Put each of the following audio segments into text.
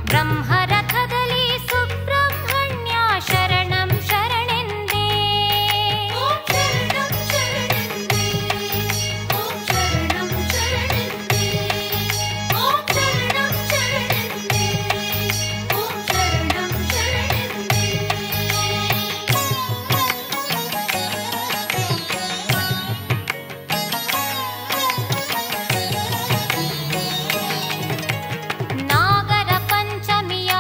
ಬ್ರಹ್ಮರಥದಲ್ಲಿ ಸುಬ್ರಹ್ಮಣ್ಯ ಶರಣಂ ಶರಣೆಂದೇ ಓಂ ಶರಣಂ ಶರಣೆಂದೇ ಓಂ ಶರಣಂ ಶರಣೆಂದೇ ಓಂ ಶರಣಂ ಶರಣೆಂದೇ ಓಂ ಶರಣಂ ಶರಣೆಂದೇ ನಾಗರ ಪಂಚಮಿಯ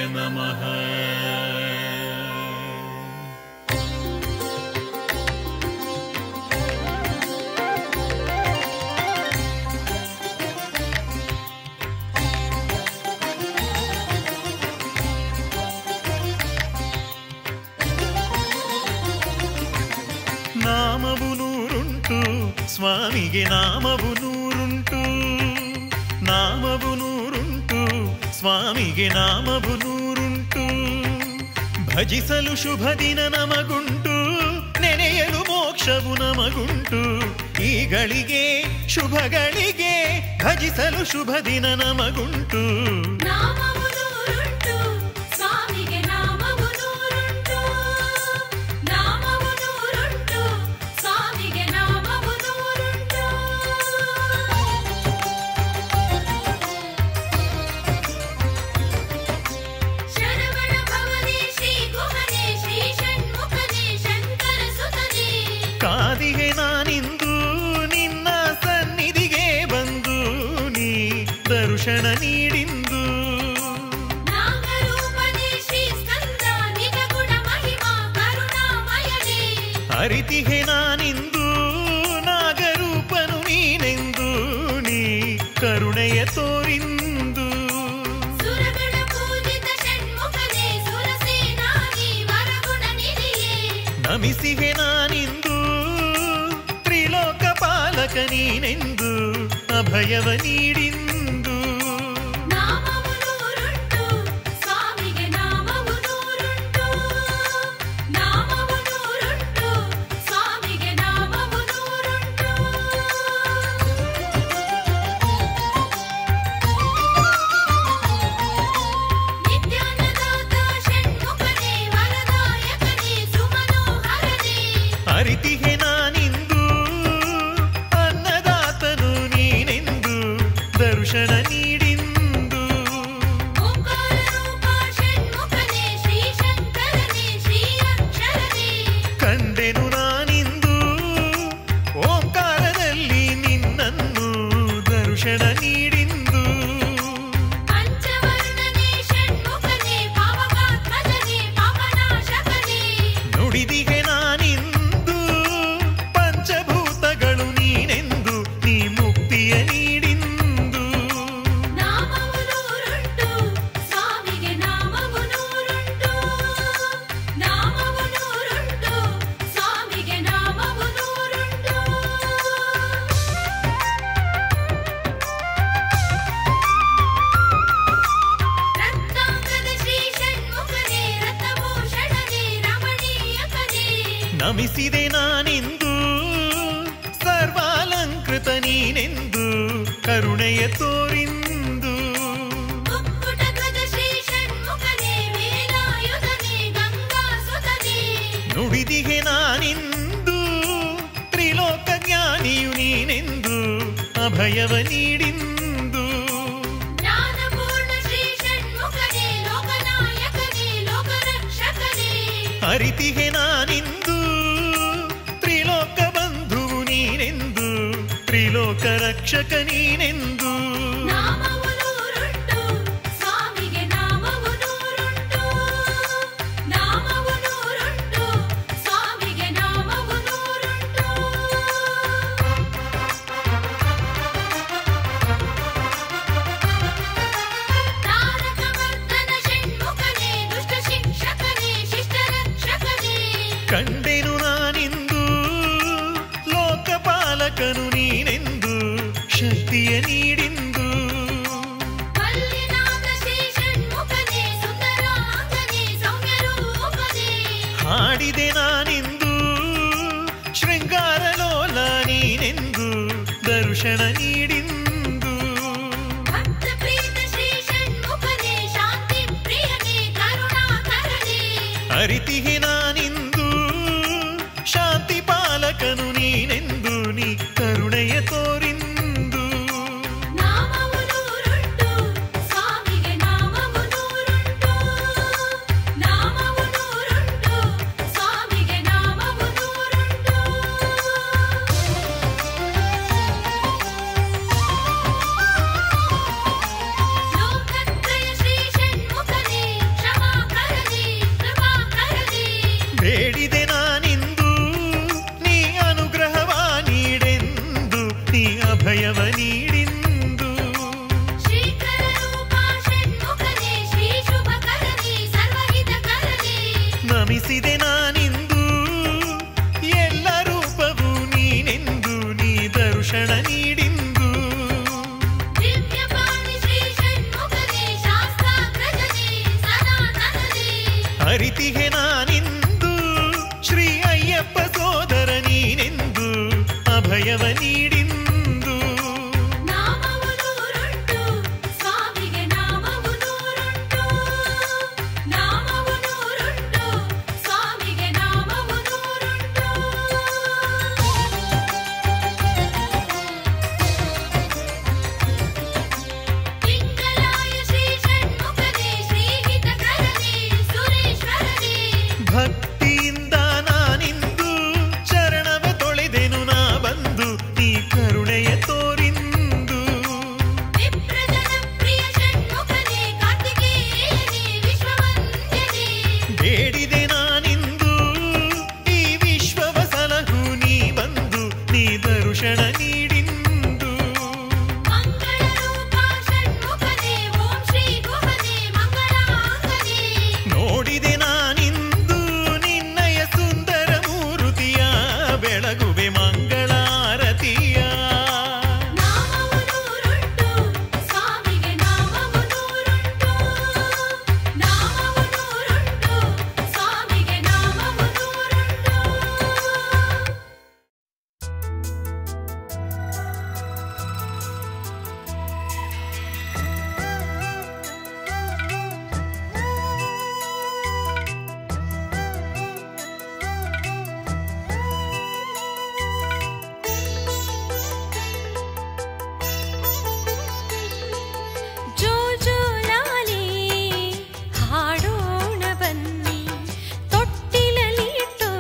ನಮಃ ನಾಮವು ನೂರುಂಟು ಸ್ವಾಮಿಗೆ ನಾಮವು ನೂರುಂಟು ನಾಮವು ನೂರುಂಟು ಸ್ವಾಮಿಗೆ ನಾಮವು ನೂರುಂಟು ಭಜಿಸಲು ಶುಭ ದಿನ ನಮಗುಂಟು ನೆನೆಯಲು ಮೋಕ್ಷವು ನಮಗುಂಟು ಈಗಳಿಗೆ ಶುಭಗಳಿಗೆ ಭಜಿಸಲು ಶುಭ ದಿನ ನಮಗುಂಟು ನಾಮವು ನೂರುಂಟು ಸ್ವಾಮಿಗೆ ನಾಮವು ನೂರುಂಟು ನಾಮವು ನೂರುಂಟು ಸ್ವಾಮಿಗೆ ನಾಮವು ನೂರುಂಟು ಶರವಣ ಭವನೇ ಶ್ರೀ ಗುಹನೇ ಶ್ರೀ ಷಣ್ಮುಖನೇ ಶಂಕರ ಸುತನೇ ಕಾದಿಗೆ ನಾನಿಂದು ನಿನ್ನ ಸನ್ನಿಧಿಗೆ ಬಂದು ನೀ ದರ್ಶನ ನೀಡಿಂದು ನಾಗರೂಪನೇ ಶ್ರೀ ಸ್ಕಂದ ನಿಜ ಗುಣ ಮಹಿಮಾ ಕರುಣಾಮಯನೇ ಅರಿತಿಗೆ ನಾನಿಂದು ನಾಗರೂಪನು ನೀನೆಂದು ನೀ ಕರುಣೆಯ ತೋರಿಂದು ಸುರಗಣ ಪೂಜಿತ ಷಣ್ಮುಖನೇ ಸುರಸೇನಾನಿ ವರಗುಣ ನಿಧಿಯೇ ನಮಿಸಿಗೆ ನಾನಿಂದು ತ್ರಿಲೋಕ ಪಾಲಕ ನೀನೆಂದು ಅಭಯವ ನೀಡಿಂದು ನಾಮವು ನೂರುಂಟು ಸ್ವಾಮಿಗೆ ನಾಮವು ನೂರುಂಟು ನಾಮವು ನೂರುಂಟು ಸ್ವಾಮಿಗೆ ನಾಮವು ನೂರುಂಟು ನಿತ್ಯಾನದಾತ ಷಣ್ಮುಖನೇ ವರದಾಯಕನೇ ಸುಮನೋಹರನೇ ಅರಿತಿಗೆ ನಾನಿಂದು ಅನ್ನದಾತನು ನೀನೆಂದು ದರ್ಶನ ನೀಡಿಂದು ಓಂಕಾರ ರೂಪ ಷಣ್ಮುಖನೇ ಶ್ರೀ ಶಂಕರನೇ ಶ್ರೀ ಅಕ್ಷರನೇ ಕಂಡೆನು ನಾನಿಂದು ಓಂಕಾರದಲ್ಲಿ ನಿನ್ನನ್ನು ದರ್ಶನ ನೀಡಿಂದು ಪಂಚವರ್ಣನೇ ಷಣ್ಮುಖನೇ ಪಾವಕಾತ್ಮಜನೇ ಪಾಪನಾಶಕನೇ ನುಡಿದಿಗೆ ನಾನಿಂದು ಪಂಚಭೂತಗಳು ನೀನೆಂದು ನೀ ಮುಕ್ತಿಯ ನೀಡಿಂದು ನಾಮವು ನೂರುಂಟು ಸ್ವಾಮಿಗೆ ನಾಮವು ನೂರುಂಟು ನಾಮವು ನೂರುಂಟು ಸ್ವಾಮಿಗೆ ನಾಮವು ನೂರುಂಟು ರತ್ನಾಂಗದ ಶ್ರೀ ಷಣ್ಮುಖನೇ ರತ್ನಭೂಷಣನೇ ರಮಣೀಯಕನೇ ನಮಿಸಿದೆ ನಾನಿಂದು ಸರ್ವಾಲಂಕೃತ ನೀನೆಂದು ಕರುಣೆಯ ತೋರಿಂದು ಮುಕ್ಕುಟಗದ ಶ್ರೀ ಷಣ್ಮುಖನೇ ವೇಲಾಯುಧನೇ ಗಂಗಾಸುತನೇ ನುಡಿದಿಗೆ ನಾನಿಂದು ತ್ರಿಲೋಕ ಜ್ಞಾನಿಯು ನೀನೆಂದು ಅಭಯವ ನೀಡಿಂದು ಜ್ಞಾನಪೂರ್ಣ ಶ್ರೀ ಷಣ್ಮುಖನೇ ಲೋಕನಾಯಕನೇ ಲೋಕರಕ್ಷಕನೇ ಅರಿತಿಗೆ ನಾನಿಂದು ತ್ರಿಲೋಕ ಬಂಧುವು ನೀನೆಂದು ತ್ರಿಲೋಕ ರಕ್ಷಕ ನೀನೆಂದು ನಾಮವು ನೂರುಂಟು ಸ್ವಾಮಿಗೆ ನಾಮವು ನೂರುಂಟು ನಾಮವು ನೂರುಂಟು ಸ್ವಾಮಿಗೆ ನಾಮವು ನೂರುಂಟು ತಾರಕಮರ್ದನ ಷಣ್ಮುಖನೇ ದುಷ್ಟ ಶಿಕ್ಷಕನೇ ಶಿಷ್ಟ ರಕ್ಷಕನೇ ಕಂಡೆನು ನಾನಿಂದು ಲೋಕಪಾಲಕನು ನೀನೆಂದು ಶಕ್ತಿಯ ನೀಡಿಂದು ಮಲ್ಲಿನಾಥ ಶ್ರೀ ಷಣ್ಮುಖನೇ ಸುಂದರಾಂಗನೇ ಸೌಮ್ಯರೂಪನೇ ಹಾಡಿದೆ ನಾನಿಂದು ಶೃಂಗಾರ ಲೋಲ ನೀನೆಂದು ದರ್ಶನ ನೀಡಿಂದು ಭಕ್ತ ಪ್ರೀತ ಶ್ರೀ ಷಣ್ಮುಖನೇ ಶಾಂತಿ ಪ್ರಿಯನೇ ಕರುಣಾಕರನೇ ಅರಿತಿಗೆ ನಾನಿಂದು ಶಾಂತಿ ಪಾಲಕನು ನೀನೆಂದು ನೀ ಕರುಣೆಯ ತೋರಿಂದು ನಾಮವು ನೂರುಂಟು ಸ್ವಾಮಿಗೆ ನಾಮವು ನೂರುಂಟು ನಾಮವು ನೂರುಂಟು ಸ್ವಾಮಿಗೆ ನಾಮವು ನೂರುಂಟು ಲೋಕತ್ರಯ ಶ್ರೀ ಷಣ್ಮುಖನೇ ಹರಿಸಿದೆ ನಾನಿಂದು ಎಲ್ಲ ರೂಪವು ನೀನೆಂದು ನೀ ದರ್ಶನ ನೀಡಿಂದು ದಿವ್ಯಪಾಣಿ ಶ್ರೀ ಷಣ್ಮುಖನೇ ಶಾಸ್ತಾಗ್ರಜನೇ ಸನಾತನನೇ ಅರಿತಿಗೆ ನಾನಿಂದು ಶ್ರೀ ಅಯ್ಯಪ್ಪ ಸೋದರ ನೀನೆಂದು ಅಭಯವ ನೀಡಿಂದು ನಾಮವು ನೂರುಂಟು ಸ್ವಾಮಿಗೆ ನಾಮವು ನೂರುಂಟು ನಾಮವು ನೂರುಂಟು ಸ್ವಾಮಿಗೆ ನಾಮವು ನೂರುಂಟು ಪಿಂಗಲಾಯ ಶ್ರೀ ಷಣ್ಮುಖನೇ ಶ್ರೀಹಿತಕರನೇ ಸುರೇಶ್ವರನೇ ಭಕ್ತಿಯಿಂದ ನಾನಿಂದು ಚರಣವ ತೊಳೆದೆನು ನಾ ಬಂದು ನೀ ಕರುಣೆಯ ತೋರಿಂದು ವಿಪ್ರಜನ ಪ್ರಿಯ ಷಣ್ಮುಖನೇ ಕಾರ್ತಿಕೇಯನೇ ವಿಶ್ವವಂದ್ಯನೇ ಬೇಡಿದೆ ನಾನಿಂದು ಈ ವಿಶ್ವವ ಸಲಹು ನೀ ಬಂದು ನೀ ದರ್ಶನ ನೀಡಿಂದು ಮಂಗಳ ರೂಪ ಷಣ್ಮುಖನೇ ಓಂ ಶ್ರೀ ಗುಹನೇ ಮಂಗಳಾಂಗನೇ ನೋಡಿದೆ ನಾನಿಂದು ನಿನ್ನಯ ಸುಂದರ ಮೂರುತಿಯ ಬೆಳಗುವೆ ಮಂಗಳಾರತಿಯ ನಾಮವು ನೂರುಂಟು ಸ್ವಾಮಿಗೆ ನಾಮವು ನೂರುಂಟು ನಾಮವು ನೂರುಂಟು ಸ್ವಾಮಿಗೆ ನಾಮವು ನೂರುಂಟು ಜೋ ಜೋ ಲಾಲಿ ಹಾಡೋಣ ಬನ್ನಿ ತೊಟ್ಟಿಲಲಿಟ್ಟು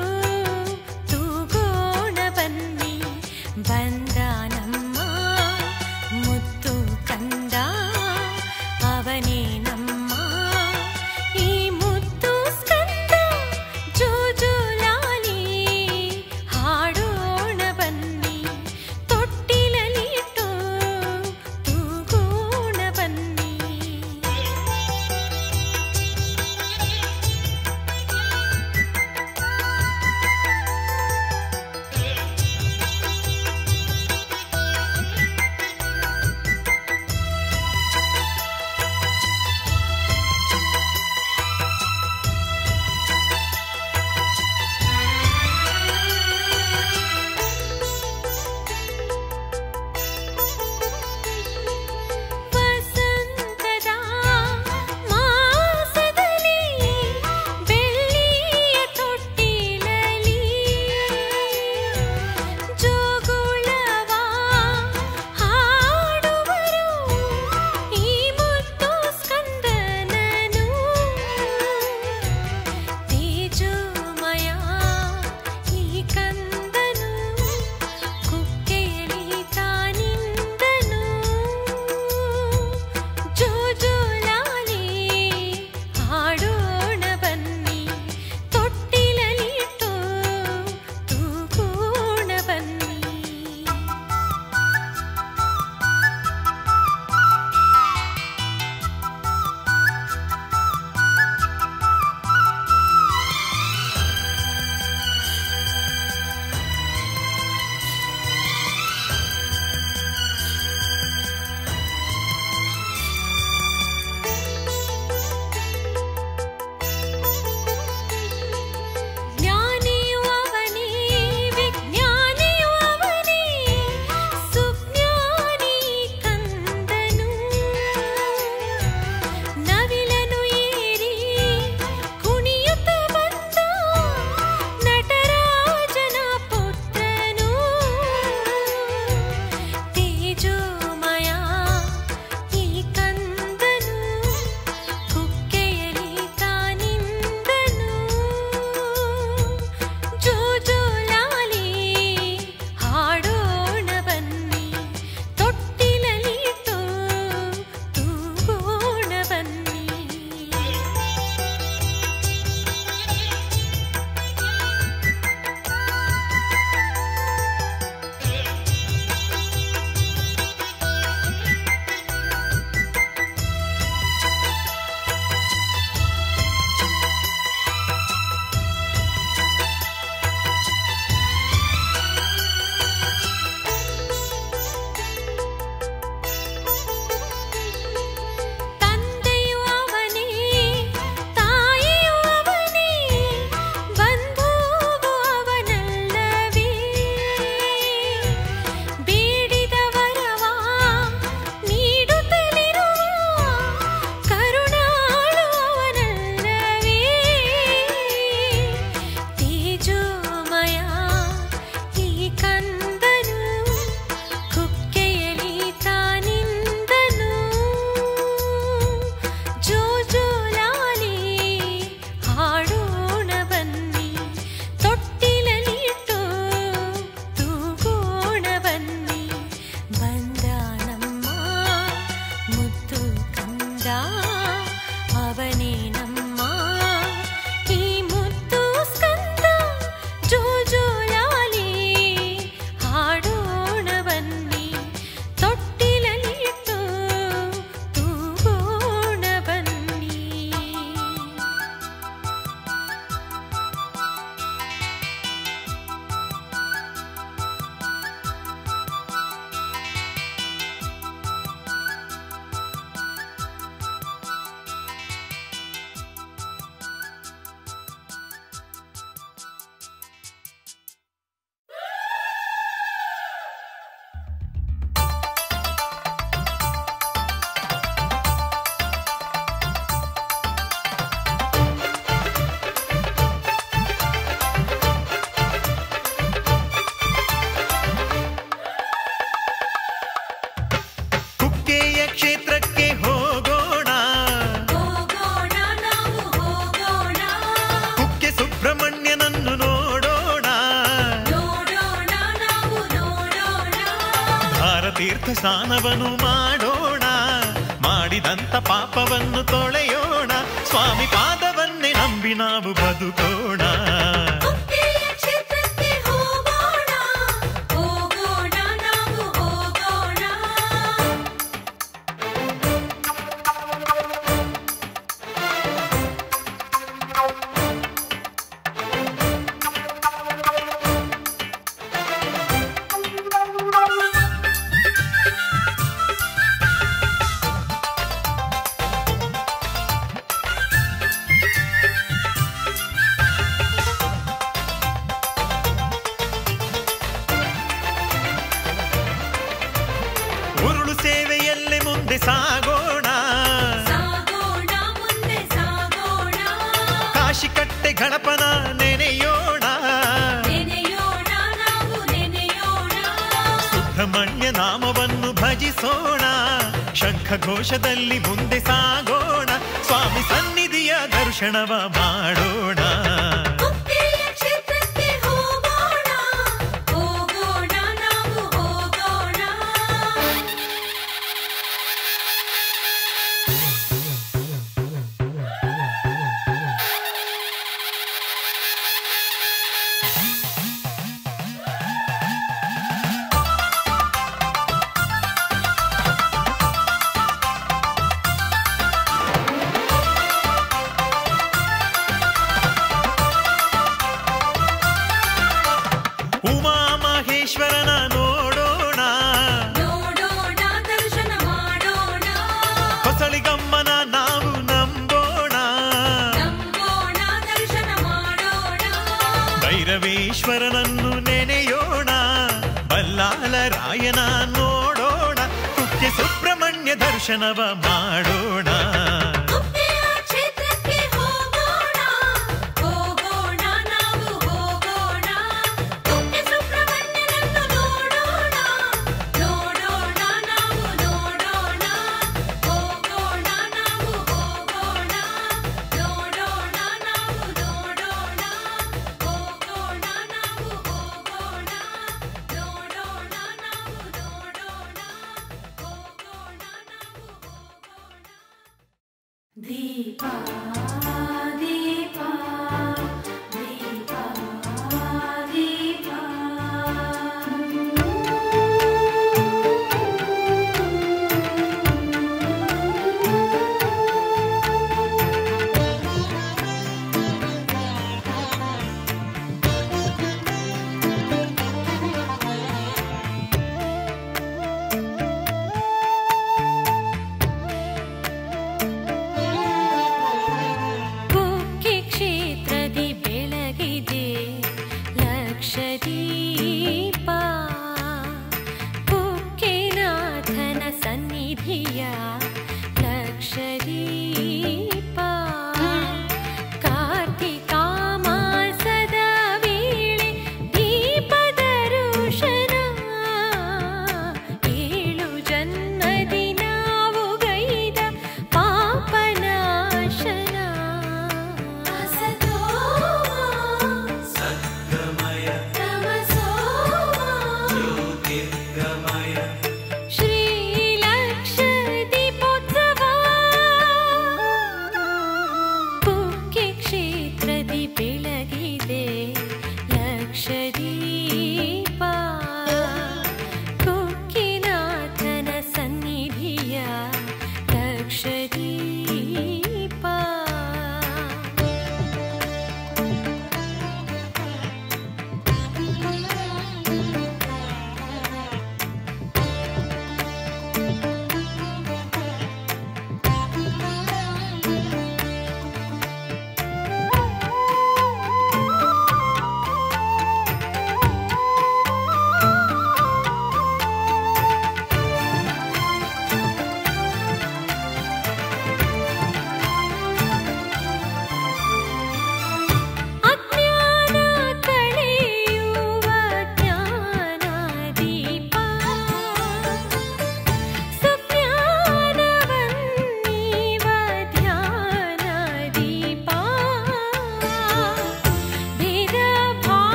ತೂಗೋಣ ಬನ್ನಿ ಬಂದ ನಮ್ಮ ಮುತ್ತು ಕಂದ ಅವನೇ ನಮ್ಮ ಈ ಮುತ್ತು ಸ್ಕಂದ ಜೋ ಜೋ ಲಾಲಿ ಹಾಡೋಣ ಬನ್ನಿ ತೊಟ್ಟಿಲಲಿಟ್ಟು ತೂಗೋಣ ಬನ್ನಿ ಸ್ನಾನವನ್ನು ಮಾಡೋಣ ಮಾಡಿದಂತ ಪಾಪವನ್ನು ತೊಳೆಯೋಣ ಸ್ವಾಮಿ ಪಾದವನ್ನೇ ನಂಬಿ ನಾವು ಬದುಕೋಣ ಮುಕ್ತಿಯ ಕ್ಷೇತ್ರಕ್ಕೆ ಹೋಗೋಣ ಹೋಗೋಣ ನಾವು ಹೋಗೋಣ ಉರುಳು ಸೇವೆಯಲ್ಲೇ ಮುಂದೆ ಸಾಗೋಣ ಸಾಗೋಣ ಮುಂದೆ ಸಾಗೋಣ ಕಾಶಿ ಕಟ್ಟೆ ಗಣಪನ ನೆನೆಯೋಣ ನೆನೆಯೋಣ ನಾವು ನೆನೆಯೋಣ ಸುಬ್ರಹ್ಮಣ್ಯ ನಾಮವನ್ನು ಭಜಿಸೋಣ ಶಂಖ ಘೋಷದಲ್ಲಿ ಮುಂದೆ ಸಾಗೋಣ ಸ್ವಾಮಿ ಸನ್ನಿಧಿಯ ದರ್ಶನವ ಮಾಡೋಣ ಮುಕ್ತಿಯ ಕ್ಷೇತ್ರಕ್ಕೆ ಹೋಗೋಣ ಹೋಗೋಣ ನಾವು ಹೋಗೋಣ ಉಮಾ ಮಹೇಶ್ವರನ ನೋಡೋಣ ನೋಡೋಣ ದರ್ಶನ ಮಾಡೋಣ ಹೊಸಳಿಗಮ್ಮನ ನಾವು ನಂಬೋಣ ನಂಬೋಣ ದರ್ಶನ ಮಾಡೋಣ ಭೈರವೇಶ್ವರನನ್ನು ನೆನೆಯೋಣ ಬಲ್ಲಾಲ ರಾಯನ ನೋಡೋಣ ಕುಕ್ಕೆ ಸುಬ್ರಹ್ಮಣ್ಯ ದರ್ಶನವ ಮಾಡೋಣ ಮುಕ್ತಿಯ ಕ್ಷೇತ್ರಕ್ಕೆ ಹೋಗೋಣ ಹೋಗೋಣ ನಾವು ಹೋಗೋಣ ಕುಕ್ಕೆ ಸುಬ್ರಹ್ಮಣ್ಯನನ್ನು ನೋಡೋಣ ನೋಡೋಣ ನಾವು ನೋಡೋಣ ಹೋಗೋಣ ನಾವು ಹೋಗೋಣ ನೋಡೋಣ ನಾವು ನೋಡೋಣ ಹೋಗೋಣ ನಾವು ಹೋಗೋಣ ನೋಡೋಣ ನಾವು ನೋಡೋಣ ಹೋಗೋಣ ನಾವು ಹೋಗೋಣ ದೀಪ ದೀಪ ದೀಪ ದೀಪ ಕೋ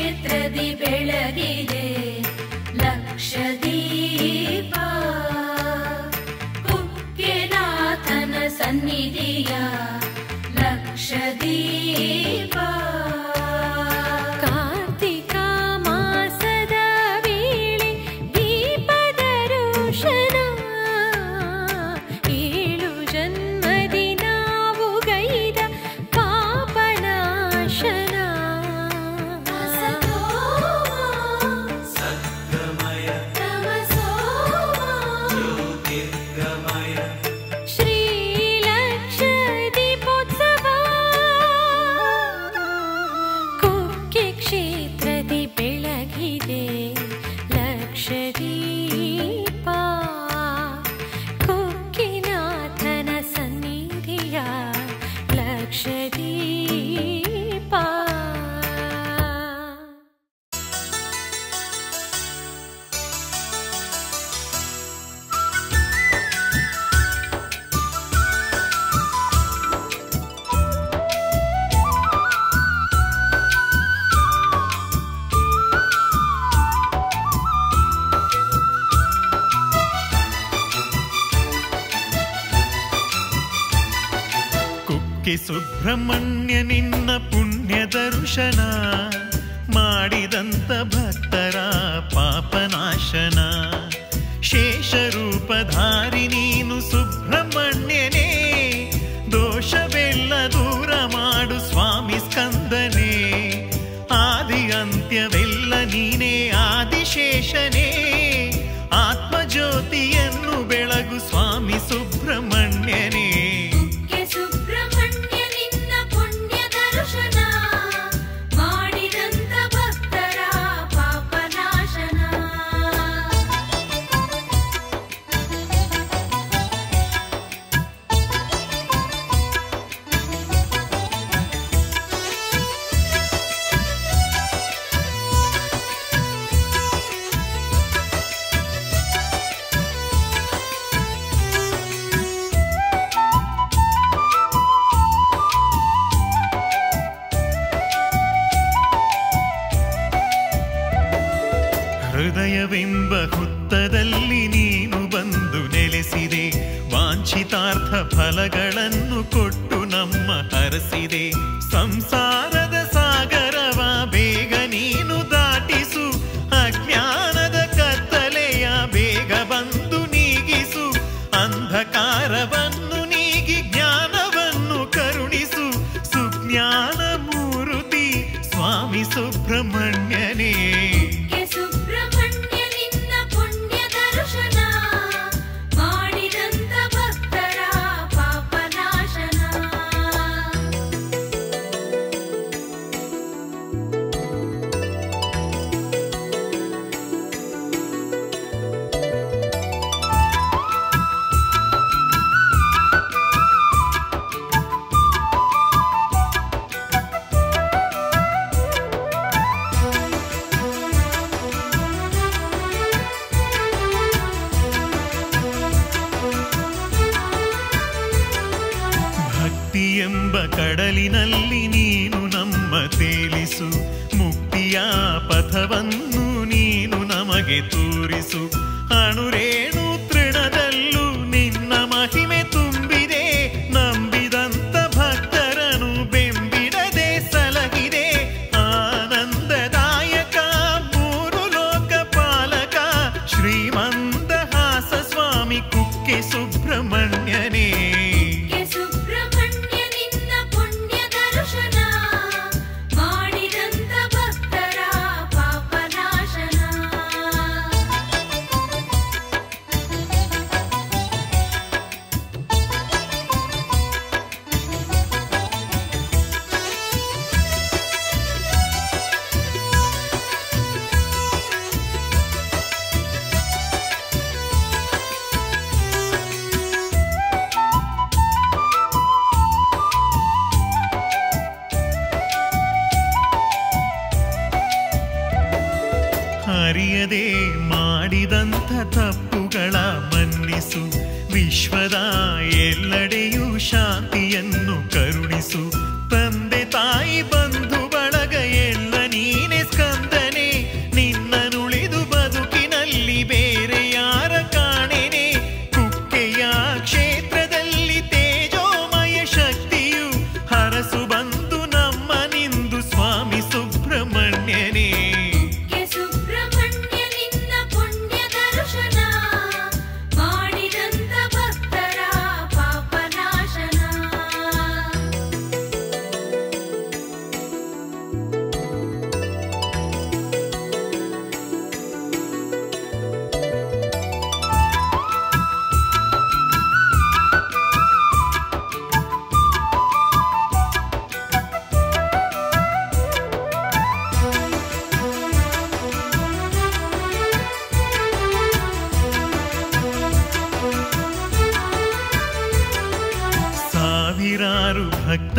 ಕ್ಷೇತ್ರದಿ ಬೆಳಗಿದೆ ಲಕ್ಷದೀಪ ಕುಕ್ಕೆನಾಥನ ಸನ್ನಿಧಿಯ ಲಕ್ಷದೀಪ ಕಾರ್ತಿಕ ಮಾಸದ ವೇಳೆ ದೀಪದ ರೋಷನ ಏಳು ಜನ್ಮದಿ ನಾವು ಗೈದ ಪಾಪನಾಶನ ಶ್ರೀಲಕ್ಷ ದೀಪೋತ್ಸವ ಕುಕ್ಕೆ ಕ್ಷೇತ್ರದಿ ಬೆಳಗಿದೆ ಲಕ್ಷ ದೀಪ ಕುಕ್ಕಿನಾಥನ ಸನ್ನಿಧಿಯ ಲಕ್ಷ ದೀಪ ಕುಕ್ಕೆ ಸುಬ್ರಹ್ಮಣ್ಯ ನಿನ್ನ ಪುಣ್ಯ ದರ್ಶನ ಮಾಡಿದಂತ ಭಕ್ತರ ಪಾಪನಾಶನ ಶೇಷರೂಪಧಾರಿ ನೀನು ಸುಬ್ರಹ್ಮಣ್ಯನೇ ದೋಷವೆಲ್ಲ ದೂರ ಮಾಡು ಸ್ವಾಮಿ ಸ್ಕಂದನೇ ಆದಿ ಅಂತ್ಯವೆಲ್ಲ ನೀನೇ ಆದಿಶೇಷನೇ ಆತ್ಮಜ್ಯೋತಿಯನ್ನು ಬೆಳಗು ಸ್ವಾಮಿ ಸುಬ್ರಹ್ಮಣ್ಯನೇ ಕುಕ್ಕೆ ಸುಬ್ರಹ್ಮಣ್ಯ ನಿನ್ನ ಪುಣ್ಯ ದರ್ಶನ ಮಾಡಿದಂತ ಭಕ್ತರ ಪಾಪನಾಶನ ಹೃದಯವೆಂಬ ಹುತ್ತದಲ್ಲಿ ನೀನು ಬಂದು ನೆಲೆಸಿದೆ ವಾಂಛಿತಾರ್ಥ ಫಲಗಳನ್ನು ಕೊಟ್ಟು ನಮ್ಮ ಹರಸಿದೆ ಸಂಸಾರದ ಸಾಗರವ ಬೇಗ ನೀನು ದಾಟಿಸು ಅಜ್ಞಾನದ ಕತ್ತಲೆಯ ಬೇಗ ಬಂದು ನೀಗಿಸು ಅಂಧಕಾರವನ್ನು ನೀಗಿ ಜ್ಞಾನವನ್ನು ಕರುಣಿಸು ಸುಜ್ಞಾನ ಮೂರುತಿ ಸ್ವಾಮಿ ಸುಬ್ರಹ್ಮಣ್ಯನೇ ಕುಕ್ಕೆ ಸುಬ್ರಹ್ಮಣ್ಯ ನಿನ್ನ ಪುಣ್ಯ ದರ್ಶನ ಮಾಡಿದಂತ ಭಕ್ತರ ಪಾಪನಾಶನ ಭಕ್ತಿ ಎಂಬ ಕಡಲಿನಲ್ಲಿ ನೀನು ನಮ್ಮ ತೇಲಿಸು ಮುಕ್ತಿಯ ಪಥವನ್ನು ನೀನು ನಮಗೆ ತೋರಿಸು ಅಣುರೇಣು ತೃಣದಲ್ಲೂ ನಿನ್ನ ಮಹಿಮೆ ತುಂಬಿದೆ ನಂಬಿದಂತ ಭಕ್ತರನು ಬೆಂಬಿಡದೆ ಸಲಹಿದೆ ಆನಂದದಾಯಕ ಮೂರು ಲೋಕ ಪಾಲಕ ಶ್ರೀಮಂದಹಾಸ ಸ್ವಾಮಿ ಕುಕ್ಕೆ ಸುಬ್ರಹ್ಮಣ್ಯನೇ ಕುಕ್ಕೆ ಸುಬ್ರಹ್ಮಣ್ಯ ನಿನ್ನ ಪುಣ್ಯ ದರ್ಶನ ಮಾಡಿದಂತ ಭಕ್ತರ ಪಾಪನಾಶನ ಅರಿಯದೆ ಮಾಡಿದಂಥ ತಪ್ಪುಗಳ ಮನ್ನಿಸು ವಿಶ್ವದ ಎಲ್ಲೆಡೆಯೂ ಶಾಂತಿಯನ್ನು ಕರುಣಿಸು ತಂದೆ ತಾಯಿ ಬಂಧು ಬಳಗ ಎಲ್ಲ ನೀನೆ ಸ್ಕಂದ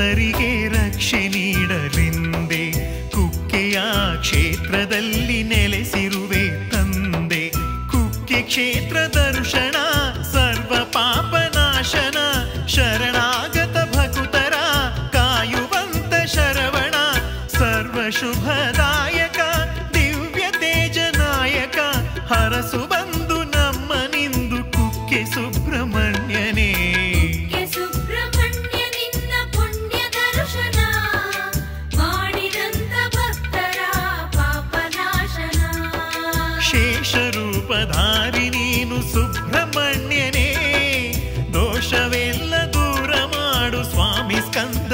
ಭಕ್ತರಿಗೆ ರಕ್ಷೆ ನೀಡಲೆಂದೆ ಕುಕ್ಕೆಯ ಕ್ಷೇತ್ರದಲ್ಲಿ ನೆಲೆಸಿರುವೆ ತಂದೆ ಕುಕ್ಕೆ ಕ್ಷೇತ್ರ ದರ್ಶನ ಸರ್ವ ಪಾಪ ನಾಶನ ಶರಣಾಗತ ಭಕುತರ ಕಾಯುವಂತ ಶರವಣ ಸರ್ವ ಶುಭದಾಯಕ ದಿವ್ಯ ತೇಜ ನಾಯಕ ಹರಸು ಬಂದು ನಮ್ಮ ನಿಂದು ಕುಕ್ಕೆ ಸುಬ್ರಹ್ಮಣ್ಯನೇ ಕೆ ಸುಬ್ರಹ್ಮಣ್ಯ ನಿನ್ನ ಪುಣ್ಯ ದರ್ಶನ ಮಾಡಿದಂತ ಭಕ್ತರ ಪಾಪ ನಾಶನ ಶೇಷರೂಪಧಾರಿ ನೀನು ಸುಬ್ರಹ್ಮಣ್ಯನೇ ದೋಷವೆಲ್ಲ ದೂರ ಮಾಡು ಸ್ವಾಮಿ ಸ್ಕಂದ